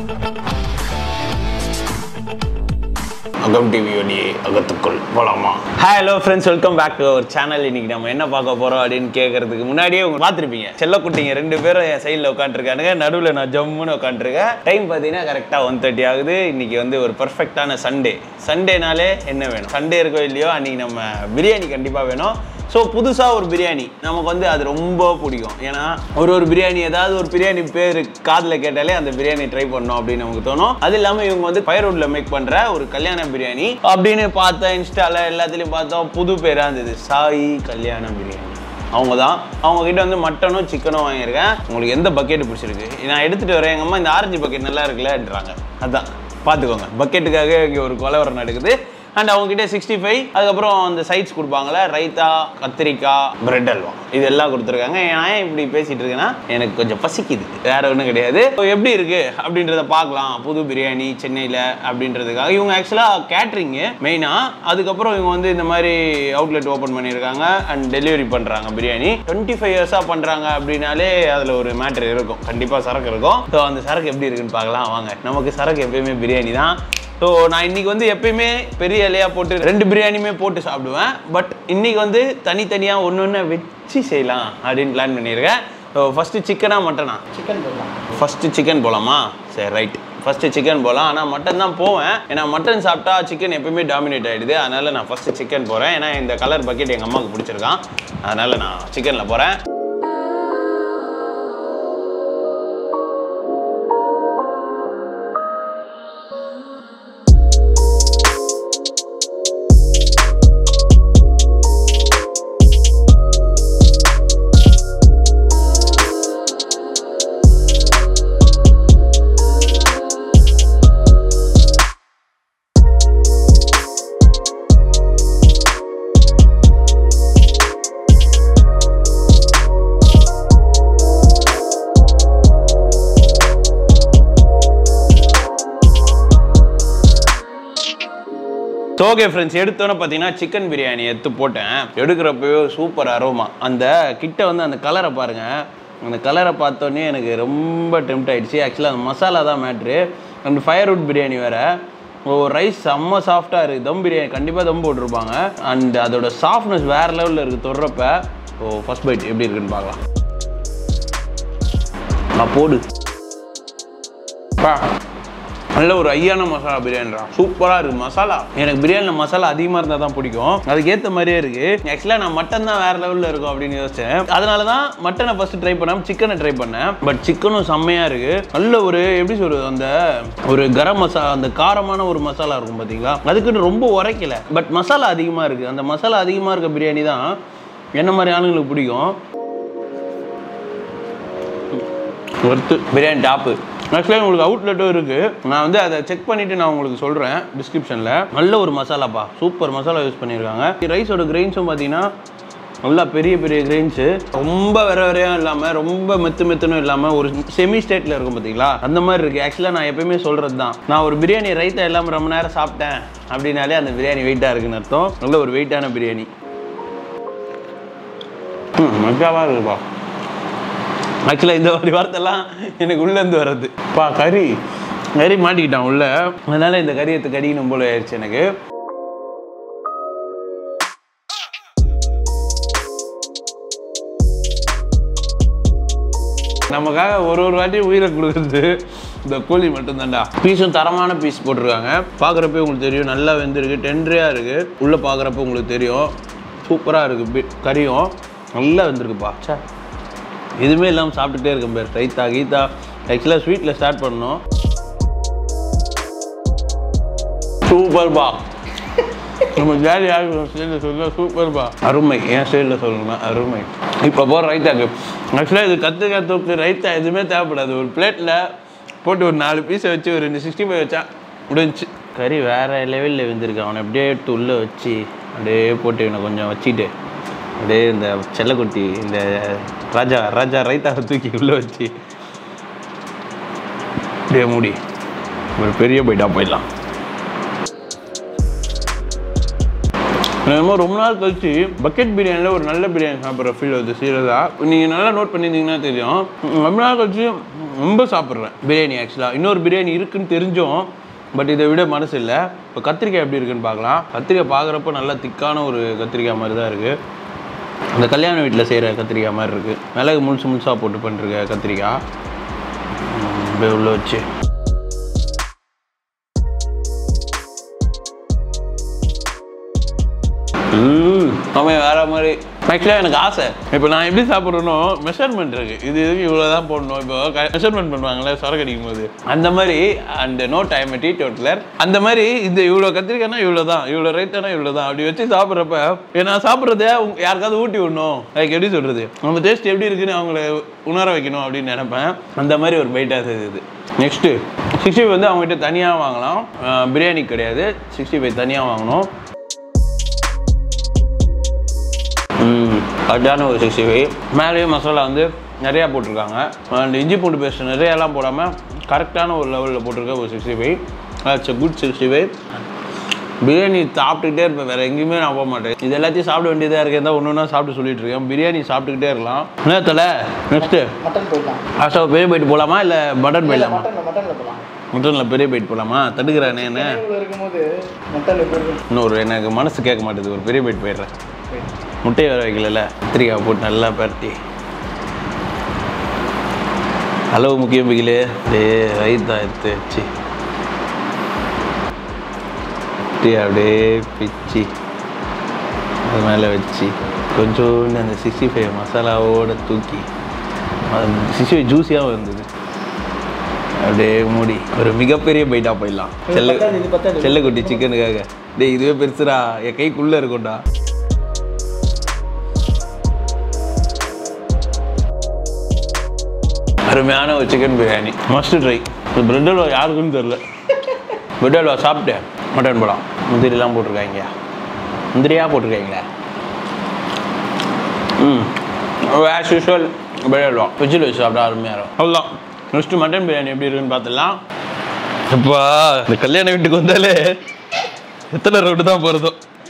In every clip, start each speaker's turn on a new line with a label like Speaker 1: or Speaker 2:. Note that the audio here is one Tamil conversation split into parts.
Speaker 1: அகம் டிவியோடைய அகத்துக்குள் போலாமா hello friends welcome back to our channel இன்னைக்கு நம்ம என்ன பார்க்க போறோம் அப்படின்னு கேட்கறதுக்கு முன்னாடியே உங்க பார்த்துருப்பீங்க செல்லக்குட்டிங்க ரெண்டு பேரும் என் சைடில் உட்காந்துருக்கானுங்க நடுவில் நான் ஜம்முன்னு உட்காந்துருக்கேன் டைம் பார்த்தீங்கன்னா கரெக்டாக ஒன் தேர்ட்டி ஆகுது இன்னைக்கு வந்து ஒரு பர்ஃபெக்டான சண்டே சண்டேனாலே என்ன வேணும் சண்டே இருக்கோ இல்லையோ அன்னைக்கு நம்ம பிரியாணி கண்டிப்பாக வேணும் ஸோ புதுசாக ஒரு பிரியாணி நமக்கு வந்து அது ரொம்ப பிடிக்கும் ஏன்னா ஒரு ஒரு பிரியாணி ஏதாவது ஒரு பிரியாணி பேர் காதில் கேட்டாலே அந்த பிரியாணி ட்ரை பண்ணோம் அப்படின்னு நமக்கு தோணும் அது இல்லாமல் இவங்க வந்து ஃபயர்வுட்டில் மேக் பண்ணுற ஒரு கல்யாண பிரியாணி அப்படின்னு பார்த்தேன் இன்ஸ்டால எல்லாத்துலேயும் பார்த்தோம் புது பேராக இருந்தது சாய் கல்யாண பிரியாணி அவங்க தான் அவங்க கிட்ட வந்து மட்டனும் சிக்கனும் வாங்கியிருக்கேன் உங்களுக்கு எந்த பக்கெட் பிடிச்சிருக்கு நான் எடுத்துகிட்டு வரேன் எங்கள் அம்மா இந்த ஆரஞ்சு பக்கெட் நல்லா இருக்குல்லன்றாங்க அதான் பார்த்துக்கோங்க பக்கெட்டுக்காக இங்கே ஒரு கொலவரம் நடக்குது அண்ட் அவங்க கிட்ட சிக்ஸ்டி ஃபைவ் அதுக்கப்புறம் அந்த சைட்ஸ் கொடுப்பாங்களே ரைத்தா கத்திரிக்காய் பிரெட் அல்வா இது எல்லாம் கொடுத்துருக்காங்க நான் ஏன் இப்படி பேசிட்டு இருக்கேன்னா எனக்கு கொஞ்சம் பசிக்குது வேற ஒன்றும் கிடையாது So, எப்படி இருக்கு அப்படின்றத பார்க்கலாம் புது பிரியாணி சென்னையில் அப்படின்றதுக்காக இவங்க ஆக்சுவலாக கேட்ரிங்கு மெயினாக அதுக்கப்புறம் இவங்க வந்து இந்த மாதிரி அவுட்லெட் ஓப்பன் பண்ணியிருக்காங்க அண்ட் டெலிவரி பண்ணுறாங்க பிரியாணி டுவெண்ட்டி ஃபைவ் இயர்ஸாக பண்ணுறாங்க அப்படின்னாலே அதில் ஒரு மேட்ரு இருக்கும் கண்டிப்பாக சரக்கு இருக்கும் ஸோ அந்த சரக்கு எப்படி இருக்குன்னு பார்க்கலாம் வாங்க நமக்கு சரக்கு எப்பயுமே பிரியாணி தான் ஸோ நான் இன்னைக்கு வந்து எப்பயுமே பெரிய இலையா போட்டு ரெண்டு பிரியாணியுமே போட்டு சாப்பிடுவேன் பட் இன்னைக்கு வந்து தனித்தனியாக ஒன்று ஒன்று வச்சு செய்யலாம் அப்படின்னு பிளான் பண்ணியிருக்கேன் ஸோ ஃபஸ்ட்டு சிக்கனா மட்டனா
Speaker 2: சிக்கன் போடலாம்
Speaker 1: ஃபஸ்ட்டு சிக்கன் போகலாமா சரி ரைட் ஃபஸ்ட்டு சிக்கன் போகலாம் ஆனால் மட்டன் தான் போவேன் ஏன்னா மட்டன் சாப்பிட்டா சிக்கன் எப்பயுமே டாமினேட் ஆகிடுது அதனால் நான் ஃபஸ்ட்டு சிக்கன் போகிறேன் ஏன்னா இந்த கலர் பக்கெட் எங்கள் அம்மாவுக்கு பிடிச்சிருக்கான் அதனால் நான் சிக்கனில் போகிறேன் ஓகே ஃப்ரெண்ட்ஸ் எடுத்தோன்னே பார்த்தீங்கன்னா சிக்கன் பிரியாணி எடுத்து போட்டேன் எடுக்கிறப்பவே சூப்பர் அரோமா அந்த கிட்ட வந்து அந்த கலரை பாருங்க அந்த கலரை பார்த்தோன்னே எனக்கு ரொம்ப டெம்ட் ஆயிடுச்சு ஆக்சுவலாக அந்த மசாலா தான் மேட்ரு அண்ட் ஃபயர்வுட் பிரியாணி வேற ஓ ரைஸ் செம்ம சாஃப்டாக இருக்குது தம் பிரியாணி கண்டிப்பாக தம் போட்டிருப்பாங்க அண்ட் அதோட சாஃப்ட்னஸ் வேறு லெவலில் இருக்குது தொடுறப்ப ஓ ஃபர்ஸ்ட் பைட் எப்படி இருக்குன்னு பார்க்கலாம் நான் போடு பா நல்ல ஒரு ஐயான மசாலா பிரியாணிடா சூப்பராக இருக்குது மசாலா எனக்கு பிரியாணியில் மசாலா அதிகமாக இருந்தால் தான் பிடிக்கும் அதுக்கேற்ற மாதிரியே இருக்குது ஆக்சுவலாக நான் மட்டன் தான் வேறு லெவலில் இருக்கும் அப்படின்னு யோசிச்சேன் அதனால தான் மட்டனை ஃபஸ்ட்டு ட்ரை பண்ணாமல் சிக்கனை ட்ரை பண்ணேன் பட் சிக்கனும் செம்மையாக இருக்குது நல்ல ஒரு எப்படி சொல்கிறது அந்த ஒரு கரம் மசாலா அந்த காரமான ஒரு மசாலா இருக்கும் பார்த்தீங்களா அதுக்குன்னு ரொம்ப உரைக்கல பட் மசாலா அதிகமாக இருக்குது அந்த மசாலா அதிகமாக இருக்க பிரியாணி தான் என்ன மாதிரி ஆளுங்களுக்கு பிடிக்கும் ஒர்த்து பிரியாணி டாப்பு ஆக்சுவலாக உங்களுக்கு அவுட்லெட்டும் இருக்குது நான் வந்து அதை செக் பண்ணிவிட்டு நான் உங்களுக்கு சொல்கிறேன் டிஸ்கிரிப்ஷனில் நல்ல ஒரு மசாலாப்பா சூப்பர் மசாலா யூஸ் பண்ணியிருக்காங்க ரைஸோட கிரெயின்ஸும் பார்த்தீங்கன்னா நல்லா பெரிய பெரிய கிரெயின்ஸு ரொம்ப வேற வேறையும் இல்லாமல் ரொம்ப மெத்து மெத்துனும் இல்லாமல் ஒரு செமி ஸ்டேட்டில் இருக்கும் பார்த்தீங்களா அந்த மாதிரி இருக்குது ஆக்சுவலாக நான் எப்பயுமே சொல்கிறது தான் நான் ஒரு பிரியாணி ரைத்தா இல்லாமல் ரொம்ப நேரம் சாப்பிட்டேன் அப்படின்னாலே அந்த பிரியாணி வெயிட்டாக இருக்குன்னு அர்த்தம் நல்ல ஒரு வெயிட்டான பிரியாணி ம் மஜாவாக இருக்குப்பா ஆக்சுவலாக இந்த மாதிரி வார்த்தைலாம் எனக்கு உள்ளேருந்து வர்றது பா கறி கறி மாட்டிக்கிட்டான் உள்ள அதனால இந்த கறி எடுத்து கடிக்கணும் போல ஆயிடுச்சு எனக்கு நமக்காக ஒரு ஒரு வாட்டி உயிரை கொடுக்குறது இந்த கோழி மட்டும்தான்டா பீஸும் தரமான பீஸ் போட்டிருக்காங்க பார்க்குறப்ப உங்களுக்கு தெரியும் நல்லா வெந்திருக்கு டென்ட்ரியாக இருக்குது உள்ளே பார்க்குறப்ப உங்களுக்கு தெரியும் சூப்பராக இருக்குது கறியும் நல்லா வெந்திருக்குப்பா சே எதுவுமே இல்லாமல் சாப்பிட்டுட்டே இருக்கேன் பேர் ரைத்தா கீதா ஆக்சுவலாக ஸ்வீட்டில் ஸ்டார்ட் பண்ணோம் சூப்பர்பா நம்ம ஜாலி ஆகும் ஸ்டைலில் சொல்ல சூப்பர்பா அருமை என் ஸ்டைலில் சொல்லணும்னா அருமை இப்போ போகிற ரைத்தாக்கு ஆக்சுவலாக இது கற்றுக்க தூக்கு ரைத்தா எதுவுமே தேவைப்படாது ஒரு பிளேட்டில் போட்டு ஒரு நாலு பீஸை வச்சு ஒரு ரெண்டு சிக்ஸ்டி ஃபைவ் வச்சா முடிஞ்சுச்சு கறி வேறு லெவலில் வெந்திருக்கு அவனை அப்படியே எடுத்து உள்ளே வச்சு அப்படியே போட்டு இவனை கொஞ்சம் வச்சுட்டு அப்படியே இந்த செல்லக்குட்டி இந்த ராஜா ராஜா ரைத்தாவை தூக்கி உள்ளே வச்சு அப்படியே மூடி ஒரு பெரிய பைட்டா போயிடலாம் என்னமோ ரொம்ப நாள் கழிச்சு பக்கெட் பிரியாணியில் ஒரு நல்ல பிரியாணி சாப்பிட்ற ஃபீல் வருது சீரியஸா நீங்கள் நல்லா நோட் பண்ணியிருந்தீங்கன்னா தெரியும் ரொம்ப நாள் கழிச்சு ரொம்ப சாப்பிட்றேன் பிரியாணி ஆக்சுவலாக இன்னொரு பிரியாணி இருக்குன்னு தெரிஞ்சும் பட் இதை விட மனசு இல்லை இப்போ கத்திரிக்காய் எப்படி இருக்குன்னு பார்க்கலாம் கத்திரிக்காய் பார்க்குறப்ப நல்லா திக்கான ஒரு கத்திரிக்காய் மாதிரி தான் இருக்குது அந்த கல்யாண வீட்டில் செய்கிற கத்திரிக்காய் மாதிரி இருக்குது மிளகு முழுசு முழுசாக போட்டு பண்ணிருக்க கத்திரிக்காய் ம், அப்படியே உள்ள வச்சு ம், அவன் வேற மாதிரி ஆக்சுவலாக எனக்கு ஆசை இப்போ நான் எப்படி சாப்பிட்றேனோ மெஷர்மெண்ட் இருக்கு இது இதுக்கு இவ்வளோ தான் போடணும் இப்போ மெஷர்மெண்ட் பண்ணுவாங்கல்ல சரக்கு அடிக்கும் போது அந்த மாதிரி அந்த நோ டைம் டீ டோட்டலர் அந்த மாதிரி இந்த இவ்வளோ கத்திரிக்காய்னா இவ்வளோ தான் இவ்வளோ ரைத்தானா இவ்வளோ தான் அப்படி வச்சு சாப்பிட்றப்ப நான் சாப்பிட்றத யாருக்காவது ஊட்டி விடணும் லைக் எப்படி சொல்கிறது நம்ம டேஸ்ட் எப்படி இருக்குன்னு அவங்கள உணர வைக்கணும் அப்படின்னு நினைப்பேன் அந்த மாதிரி ஒரு பைட்டாக இது நெக்ஸ்ட்டு சிக்ஸ்டி ஃபைவ் வந்து அவங்ககிட்ட தனியாக வாங்கலாம் அஹ் பிரியாணி கிடையாது சிக்ஸ்டி ஃபைவ் தனியாக வாங்கணும் ம் கரெக்டான ஒரு சிக்ஸ்டி ஃபைவ் மேலேயும் மசாலா வந்து நிறையா போட்டிருக்காங்க அண்ட் இஞ்சி பூண்டு பேஸ்ட் நிறையாலாம் போடாமல் கரெக்டான ஒரு லெவலில் போட்டிருக்க ஒரு sixty five it's a good sixty five biryani சாப்பிட்டுக்கிட்டே இருப்பேன் வேறு எங்கேயுமே நான் போக மாட்டேன் இது எல்லாத்தையும் சாப்பிட வேண்டியதாக இருக்கேன் தான் ஒன்று ஒன்றா சாப்பிட்டு சொல்லிட்டு இருக்கேன் பிரியாணி சாப்பிட்டுக்கிட்டே இருக்கலாம் என்ன தலை நெக்ஸ்ட்டு
Speaker 2: மட்டன் போயிடலாம்
Speaker 1: ஆஷா பெரிய பைட் போகலாமா இல்லை மட்டன் போயிடலாமா
Speaker 2: மட்டன்ல மட்டன்ல போகலாம்
Speaker 1: மட்டனில் பெரிய பைட் போகலாமா தடுக்கிறானே என்ன
Speaker 2: இவ்வளோ இருக்கும்போது மட்டன் எப்படி இருக்கும்
Speaker 1: இன்னொரு எனக்கு மனசு கேட்க மாட்டேது ஒரு பெரிய பைட் போயிடுறேன் முட்டையை வேற வைக்கல கத்திரிக்காய் போட்டு நல்லா பரட்டி அளவு முக்கியம் பிகிலே டே ரைத்தா எடுத்து வச்சு டீ அப்படியே பிச்சு அது மேலே வச்சு கொஞ்சோண்டு அந்த சிக்ஸ்டி ஃபைவ் மசாலாவோட தூக்கி சிக்ஸ்டி ஃபைவ் ஜூஸியாகவும் இருந்தது அப்படியே மூடி ஒரு மிகப்பெரிய பைட்டா போயிடலாம் செல்ல
Speaker 2: பத்தாது, இது பத்தாது.
Speaker 1: செல்லக்குட்டி சிக்கனுக்காக டேய் இதுவே பெருசுடா என் கைக்குள்ளே இருக்கும்டா அருமையான ஒரு சிக்கன் பிரியாணி மஸ்ட் ட்ரை இந்த பிரெட் அல்வா யாருக்குன்னு தெரில பிரெட் அல்வா சாப்பிட்டேன் மட்டன் படம் முந்திரிலாம் போட்டிருக்காங்க முந்திரியாக போட்டிருக்காங்களே ம் ஆஸ் யூஷுவல் பிரெட் அல்வா வெஜ்ஜில் வச்சு சாப்பிட்டா அருமையாக இருக்கும் அவ்வளோதான் நெக்ஸ்ட்டு மட்டன் பிரியாணி எப்படி இருக்குன்னு பார்த்துடலாம் அப்பா இந்த கல்யாண வீட்டுக்கு வந்தாலே எத்தனை ரவுண்டு தான் போகிறதோ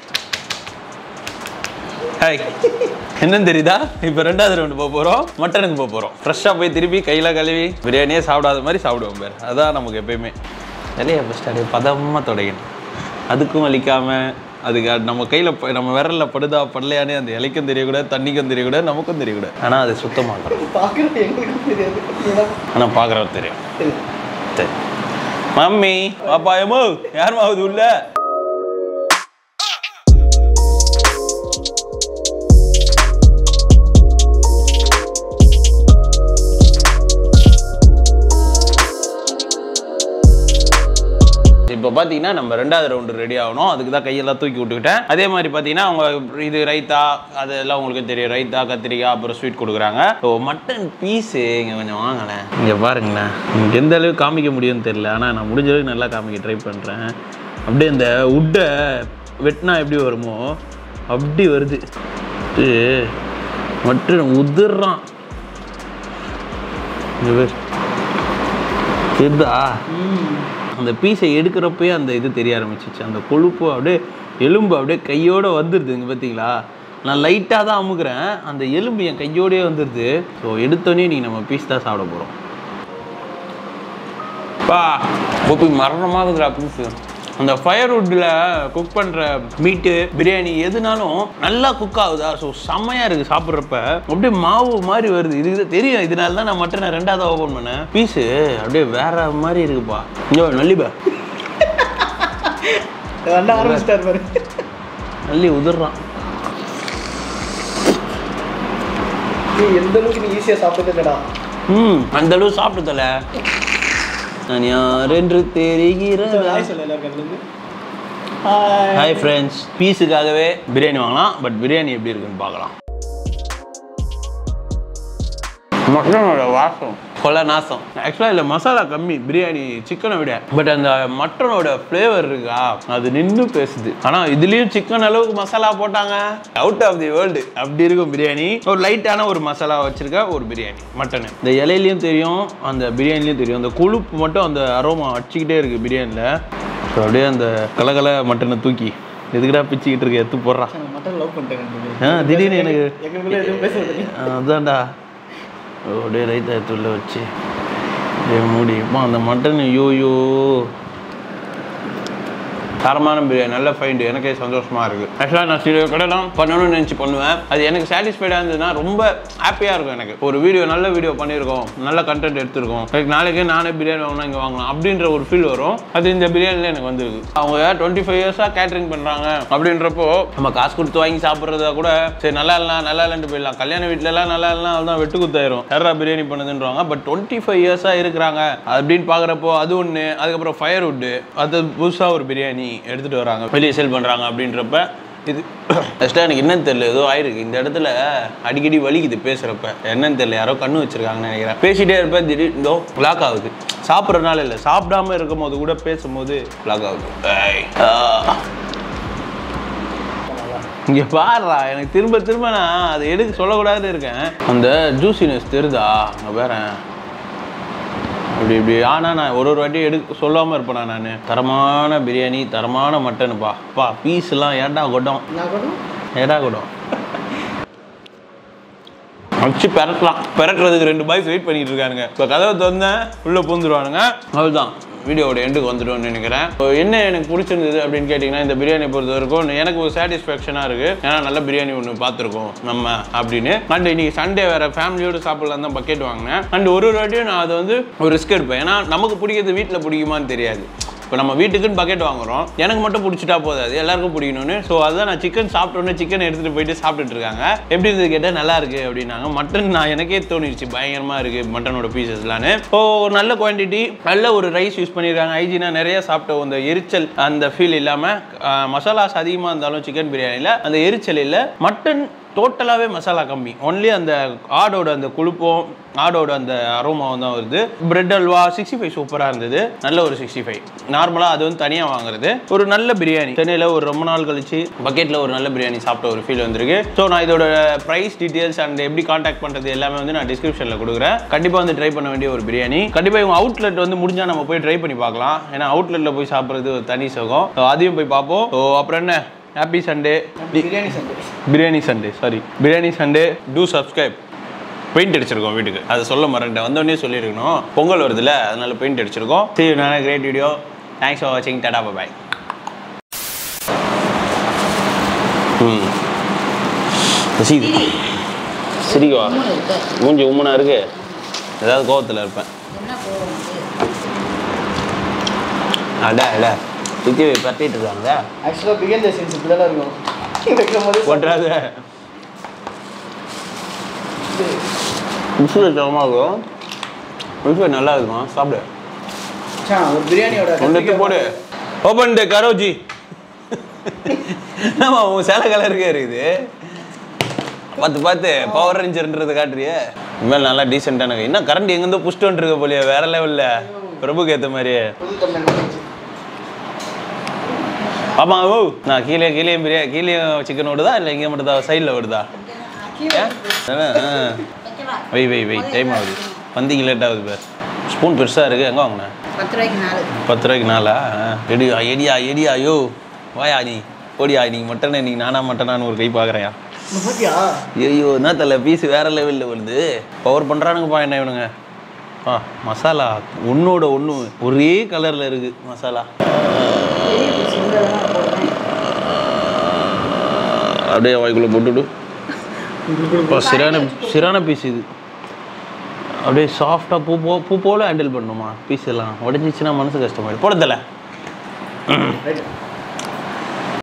Speaker 1: ஹாய் என்னன்னு தெரியுதா இப்போ ரெண்டாவது ரவுண்டு போக போகிறோம் மட்டனுக்கு போக போகிறோம் ஃப்ரெஷ்ஷாக போய் திருப்பி கையில் கழுவி பிரியாணியே சாப்பிடாத மாதிரி சாப்பிடுவோம் பேர் அதான் நமக்கு எப்பயுமே நிறைய ஃபஸ்ட் அப்படியே பதமாக தொடங்கணும் அதுக்கும் வலிக்காமல் அதுக்கு அது நம்ம கையில் நம்ம விரலில் படுதா படலையானே அந்த இலைக்கும் தெரியக்கூடாது தண்ணிக்கும் தெரியக்கூடாது நமக்கும் தெரியக்கூடாது ஆனால் அது சுத்தமாக
Speaker 2: பார்க்குறது எங்களுக்கு தெரியாது ஏன்னா,
Speaker 1: ஆனால் பார்க்குறவர் தெரியும்
Speaker 2: தெரியும்.
Speaker 1: சரி மம்மி பாப்பா எமோ யாரும்மா அது உள்ள இப்போ பார்த்தீங்கன்னா நம்ம ரெண்டாவது ரவுண்டு ரெடி ஆகணும் அதுக்கு தான் கையெல்லாம் தூக்கி விட்டுக்கிட்டேன் அதே மாதிரி பார்த்தீங்கன்னா அவங்க இது ரைத்தா அதெல்லாம் உங்களுக்கு தெரியும் ரைத்தா கத்திரிக்காய் அப்புறம் ஸ்வீட் கொடுக்குறாங்க ஸோ மட்டன் பீஸு இங்கே கொஞ்சம் வாங்கலேன் இங்கே பாருங்களேன் உங்களுக்கு எந்த அளவுக்கு காமிக்க முடியும்னு தெரியல ஆனால் நான் முடிஞ்ச அளவுக்கு நல்லா காமிக்க ட்ரை பண்ணுறேன் அப்படியே இந்த உட்டை வெட்டினா எப்படி வருமோ அப்படி வருது இது மட்டன் உதிர்றான் இங்க பாரு. தெரியுதா அந்த பீஸை எடுக்கிறப்பயே அந்த இது தெரிய ஆரம்பிச்சிச்சு அந்த கொழுப்பு அப்படியே எலும்பு அப்படியே கையோட வந்துடுது இங்கே பார்த்தீங்களா நான் லைட்டாக தான் அமுக்குறேன் அந்த எலும்பு என் கையோடயே வந்துடுது ஸோ எடுத்தோடனே நீங்கள் நம்ம பீஸ் தான் சாப்பிட போகிறோம் பா கோப்பி மரணமாக இருக்குதுடா பீஸு அந்த ஃபயர் வுட்டில் குக் பண்ணுற மீட்டு பிரியாணி எதுனாலும் நல்லா குக் ஆகுதா ஸோ செம்மையாக இருக்குது சாப்பிட்றப்ப அப்படியே மாவு மாதிரி வருது இதுக்கு தான் தெரியும் இதனால தான் நான் மட்டனை ரெண்டாவது ஓப்பன் பண்ணேன் பீஸு அப்படியே வேற மாதிரி இருக்குப்பா இங்கே நல்லிப்பா
Speaker 2: ரெண்டா ஆரம்பிச்சிட்டாரு பாரு
Speaker 1: நல்லி உதிர்றான்
Speaker 2: நீ எந்த அளவுக்கு நீ ஈஸியாக சாப்பிட்டது இல்லடா
Speaker 1: ம் அந்த அளவு சாப்பிட்டதில்ல நான் யார் என்று தெரிகிறதா
Speaker 2: ஹாய் சொல்லு எல்லாருக்கும் அதுலேருந்து ஹாய்
Speaker 1: ஹாய் ஃப்ரெண்ட்ஸ் பீஸுக்காகவே பிரியாணி வாங்கலாம் பட் பிரியாணி எப்படி இருக்குன்னு பார்க்கலாம் மட்டனோட வாசம் கொலை நாசம் ஆக்சுவலாக இதில் மசாலா கம்மி பிரியாணி சிக்கனை விட பட் அந்த மட்டனோட ஃப்ளேவர் இருக்கா அது நின்று பேசுது ஆனால் இதுலேயும் சிக்கன் அளவுக்கு மசாலா போட்டாங்க அவுட் ஆஃப் தி வேர்ல்டு அப்படி இருக்கும் பிரியாணி ஒரு லைட்டான ஒரு மசாலா வச்சிருக்க ஒரு பிரியாணி மட்டனு இந்த இலையிலையும் தெரியும் அந்த பிரியாணிலையும் தெரியும் அந்த கொழுப்பு மட்டும் அந்த அரோமா அடிச்சுக்கிட்டே இருக்குது பிரியாணியில் ஸோ அப்படியே அந்த கலகல மட்டனை தூக்கி எதுக்குடா பிச்சுக்கிட்டு இருக்க எடுத்து போடுறா
Speaker 2: நான் மட்டன் லவ் பண்ணிட்டேன்
Speaker 1: ஆ திடீர்னு எனக்கு
Speaker 2: எங்களுக்குள்ள எதுவும் பேச மாட்டேங்க
Speaker 1: ஆ, அதான்டா அப்படியே ரைட் எடுத்து உள்ள வச்சு அப்படியே மூடி அப்பா அந்த மட்டன் யோயோ தரமான பிரியாணி நல்ல ஃபைண்டு எனக்கே சந்தோஷமா இருக்கு ஆக்சுவலாக நான் சில கடைலாம் பண்ணணும்னு நினச்சி பண்ணுவேன் அது எனக்கு சாட்டிஸ்ஃபைடாக இருந்ததுன்னா ரொம்ப ஹாப்பியாக இருக்கும் எனக்கு ஒரு வீடியோ நல்ல வீடியோ பண்ணியிருக்கோம் நல்ல கண்டென்ட் எடுத்திருக்கோம் லைக் நாளைக்கே நானே பிரியாணி வாங்கினா இங்கே வாங்கலாம் அப்படின்ற ஒரு ஃபீல் வரும் அது இந்த பிரியாணியில் எனக்கு வந்திருக்கு அவங்க டுவெண்ட்டி ஃபைவ் இயர்ஸாக கேட்டரிங் பண்ணுறாங்க அப்படின்றப்போ நம்ம காசு கொடுத்து வாங்கி சாப்பிட்றதா கூட சரி நல்லா இல்லைனா நல்லா இல்லைன்ட்டு போயிடலாம் கல்யாண வீட்டிலலாம் நல்லா இல்லைனா அதுதான் வெட்டு குத்தாயிரும் யாரா பிரியாணி பண்ணுதுன்றாங்க பட் டுவெண்ட்டி ஃபைவ் இயர்ஸாக இருக்கிறாங்க அப்படின்னு பார்க்குறப்போ அது ஒன்று அதுக்கப்புறம் ஃபயர் வுட்டு அது புதுசாக ஒரு பிரியாணி எடுத்துகிட்டு வராங்க வெளியே சேல் பண்ணுறாங்க அப்படின்றப்ப இது ஃபஸ்ட்டாக எனக்கு என்னன்னு தெரியல ஏதோ ஆயிருக்கு இந்த இடத்துல அடிக்கடி வலிக்குது பேசுகிறப்ப என்னன்னு தெரியல யாரோ கண்ணு வச்சிருக்காங்கன்னு நினைக்கிறேன் பேசிட்டே இருப்பேன் திடீர் இதோ லாக் ஆகுது சாப்பிட்றதுனால இல்லை சாப்பிடாம இருக்கும்போது கூட பேசும்போது லாக் ஆகுது ஐ. ஆ. இங்க பாருடா எனக்கு திரும்ப திரும்ப நான் அதை எடுக்க சொல்லக்கூடாதுன்னு இருக்கேன் அந்த ஜூசினஸ் தெரியுதா அங்க பாரேன் இப்படி இப்படி ஆனா நான் ஒரு ஒரு வாட்டி எடுக்க சொல்லாம இருப்பேனா நான் தரமான பிரியாணி தரமான மட்டனுப்பா பா பீஸ் எல்லாம் ஏடா கொட்டம்
Speaker 2: நான் கூட
Speaker 1: ஏடா கொட்டம் வச்சு பெரட்டலாம் பெரட்டுறதுக்கு ரெண்டு பாய்ஸ் வெயிட் பண்ணிட்டு இருக்கானுங்க இப்போ கதவை திறந்தேன் உள்ளே பூந்துருவானுங்க அதுதான் வீடியோவோட எண்டுக்கு வந்துட்டோம்னு நினைக்கிறேன் இப்போ என்ன எனக்கு பிடிச்சிருந்தது அப்படின்னு கேட்டிங்கன்னா இந்த பிரியாணி பொறுத்த வரைக்கும் எனக்கு ஒரு சாட்டிஸ்ஃபேக்ஷனாக இருக்குது ஏன்னா நல்ல பிரியாணி ஒன்று பார்த்துருக்கோம் நம்ம அப்படின்னு அண்ட் இன்னைக்கு சண்டே வேறு ஃபேமிலியோட சாப்பிடலாம் தான் பக்கெட் வாங்கினேன் அண்ட் ஒரு ஒரு வாட்டியும் நான் அதை வந்து ஒரு ரிஸ்க் எடுப்பேன் ஏன்னா நமக்கு பிடிக்கிறது வீட்டில் பிடிக்குமான்னு தெரியாது இப்போ நம்ம வீட்டுக்குன்னு பக்கெட் வாங்குறோம் எனக்கு மட்டும் பிடிச்சிட்டா போதாது எல்லாருக்கும் பிடிக்கணும்னு ஸோ அதுதான் நான் சிக்கன் சாப்பிட்டோன்னே சிக்கன் எடுத்துகிட்டு போயிட்டு சாப்பிட்டுட்டு இருக்காங்க எப்படி இருந்தது கேட்டால் நல்லா இருக்கு அப்படின்னாங்க மட்டன் நான் எனக்கே தோணிடுச்சு பயங்கரமாக இருக்கு மட்டனோட பீசஸ்லான்னு ஸோ ஒரு நல்ல குவான்டிட்டி நல்ல ஒரு ரைஸ் யூஸ் பண்ணியிருக்காங்க ஹைஜீனாக நிறைய சாப்பிட்ட அந்த எரிச்சல் அந்த ஃபீல் இல்லாமல் மசாலாஸ் அதிகமாக இருந்தாலும் சிக்கன் பிரியாணியில் அந்த எரிச்சல் இல்லை மட்டன் டோட்டலாகவே மசாலா கம்மி ஒன்லி அந்த ஆடோட அந்த குழுப்பம் ஆடோட அந்த அரோமாவும் தான் வருது பிரெட் அல்வா சிக்ஸ்டி ஃபைவ் சூப்பராக இருந்தது நல்ல ஒரு சிக்ஸ்டி ஃபைவ் நார்மலாக அது வந்து தனியாக வாங்குறது ஒரு நல்ல பிரியாணி சென்னையில் ஒரு ரொம்ப நாள் கழிச்சு பக்கெட்டில் ஒரு நல்ல பிரியாணி சாப்பிட்ட ஒரு ஃபீல் வந்திருக்கு ஸோ நான் இதோட ப்ரைஸ் டீட்டெயில்ஸ் அண்ட் எப்படி காண்டாக்ட் பண்ணுறது எல்லாமே வந்து நான் டிஸ்கிரிப்ஷனில் கொடுக்குறேன் கண்டிப்பாக வந்து ட்ரை பண்ண வேண்டிய ஒரு பிரியாணி கண்டிப்பாக இவங்க அவுட்லெட் வந்து முடிஞ்சால் நம்ம போய் ட்ரை பண்ணி பார்க்கலாம் ஏன்னா அவுட்லெட்டில் போய் சாப்பிட்றது ஒரு தனி சுகம் So அதையும் போய் பார்ப்போம் ஸோ அப்புறம் என்ன happy Sunday
Speaker 2: biryani Sunday
Speaker 1: biryani Sunday sorry biryani Sunday to subscribe paint அடிச்சிருக்கோம் வீட்டுக்கு அதை சொல்ல மறந்துட்டேன் வந்தோடனே சொல்லியிருக்கணும் பொங்கல் வருதுல்ல அதனால பெயிண்ட் அடிச்சிருக்கோம் சரி நல்ல கிரேட் வீடியோ தேங்க்ஸ் ஃபார் வாட்சிங் டாடா பாய் ம் ரசீது சிரிக்கவா மூஞ்சி உம்மனா இருக்கு ஏதாவது கோவத்தில் இருப்பேன் அட அட சுற்றி பரட்டிட்டு இருக்காங்க
Speaker 2: ஆக்சுவலாக பிகன் சீன்ஸ் இப்படி தான் இருக்கும் வைக்கும் போது
Speaker 1: போட்டுறாத மிஷில் தரமாக இருக்கும் மிஷில் நல்லா இருக்குமா சாப்பிடு
Speaker 2: சா, ஒரு பிரியாணியோட
Speaker 1: ஒன்று எடுத்து போடு ஓப்பன் டே கரோஜி ஆமா உன் சேலை கலருக்கே இருக்குது பார்த்து பார்த்து பவர் ரேஞ்சர்ன்றது காட்டுறியே இனிமேல் நல்லா டீசெண்டான கை இன்னும் கரண்ட் எங்கேருந்தோ புஷ்டு வந்துருக்கு போலியே வேற லெவலில் பிரபுக்கு ஏற்ற மாதிரியே
Speaker 2: புது தமிழ் வந்துச்சு.
Speaker 1: ஆமா ஓ நான் கீழே கீழே பிரியா கீழே சிக்கன் ஓடுதா இல்லை இங்கே மட்டும் தான் சைடில் ஓடுதா ஏன்? அதானே? ஆ. வை வை வை டைம் ஆகுது வந்தீங்க லேட் ஆகுது பேர் ஸ்பூன் பெருசாக இருக்குது எங்கே வாங்கினேன்
Speaker 3: பத்து ரூபாய்க்கு நாலு
Speaker 1: பத்து ரூபாய்க்கு நாளா ஆ. எடியா எடியா எடியா யோ வாயா நீ ஓடியா நீ மட்டனை நீ நானா மட்டனான்னு ஒரு கை பார்க்குறேயா
Speaker 2: இந்த பாத்தியா
Speaker 1: ஐயோ என்ன தெரியல பீஸ் வேற லெவலில் வருது பவர் பண்ணுறானுங்கப்பா என்ன இவனுங்க ஆ மசாலா ஒன்றோட ஒன்று ஒரே கலரில் இருக்குது மசாலா அப்படியே வாய்க்குள்ளே போட்டுவிடு இப்போ சிறான சிறான பீஸ் இது அப்படியே சாஃப்டாக பூ போ பூ போல ஹேண்டில் பண்ணணுமா பீஸ் எல்லாம் உடஞ்சிச்சுன்னா மனசு கஷ்டமாயிடும் போடத்தல
Speaker 2: ரைட்